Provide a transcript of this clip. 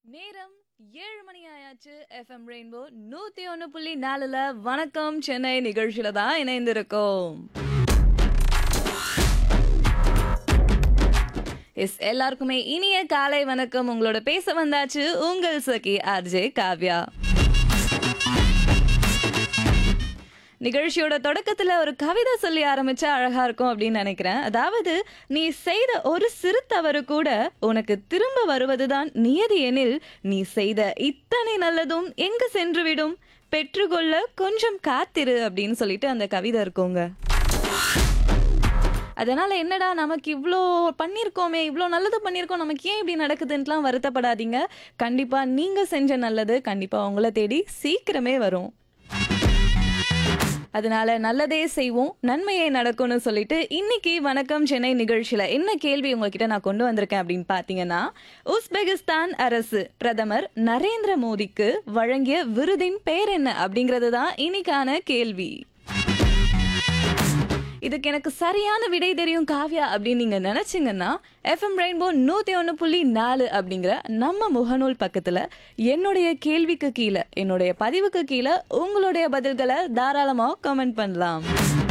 நேரம் ஏழு மணி ஆயாச்சு எஃப்எம் ரெயின்போ நூத்தி ஒன்று புள்ளி நாலுல வணக்கம் சென்னை நிகழ்ச்சியில தான் இணைந்திருக்கோம் எஸ் எல்லாருக்குமே இனிய காலை வணக்கம் உங்களோட பேச வந்தாச்சு உங்கள் சகி ஆர்ஜே காவ்யா நிகழ்ச்சியோட தொடக்கத்துல ஒரு கவிதை சொல்லி ஆரம்பிச்சா அழகா இருக்கும் அப்படின்னு நினைக்கிறேன் அதாவது நீ செய்த ஒரு சிறு தவறு கூட உனக்கு திரும்ப வருவதுதான் நியதி எனில் நீ செய்த இத்தனை நல்லதும் எங்கு சென்றுவிடும் பெற்றுக்கொள்ள கொஞ்சம் காத்திரு அப்படின்னு சொல்லிட்டு அந்த கவிதை இருக்குங்க அதனால என்னடா நமக்கு இவ்வளோ பண்ணியிருக்கோமே இவ்வளோ நல்லது பண்ணியிருக்கோம் நமக்கு ஏன் இப்படி நடக்குதுன்ட்டுலாம் வருத்தப்படாதீங்க கண்டிப்பா நீங்க செஞ்ச நல்லது கண்டிப்பா உங்களை தேடி சீக்கிரமே வரும் அதனால நல்லதே செய்வோம் நன்மையே நடக்கும்னு சொல்லிட்டு இன்னைக்கு வணக்கம் சென்னை நிகழ்ச்சியில என்ன கேள்வி உங்ககிட்ட நான் கொண்டு வந்திருக்கேன் அப்படின்னு பாத்தீங்கன்னா உஸ்பெகிஸ்தான் அரசு பிரதமர் நரேந்திர மோடிக்கு வழங்கிய விருதின் பெயர் என்ன அப்படிங்கிறது தான் இன்னைக்கான கேள்வி இதுக்கு எனக்கு சரியான விடை தெரியும் காவ்யா அப்படின்னு நீங்க நினைச்சீங்கன்னா எஃப்எம் ரெயின்போ நூத்தி ஒன்று புள்ளி நாலு அப்படிங்கிற நம்ம முகநூல் பக்கத்துல என்னுடைய கேள்விக்கு கீழே என்னுடைய பதிவுக்கு கீழே உங்களுடைய பதில்களை தாராளமாக கமெண்ட் பண்ணலாம்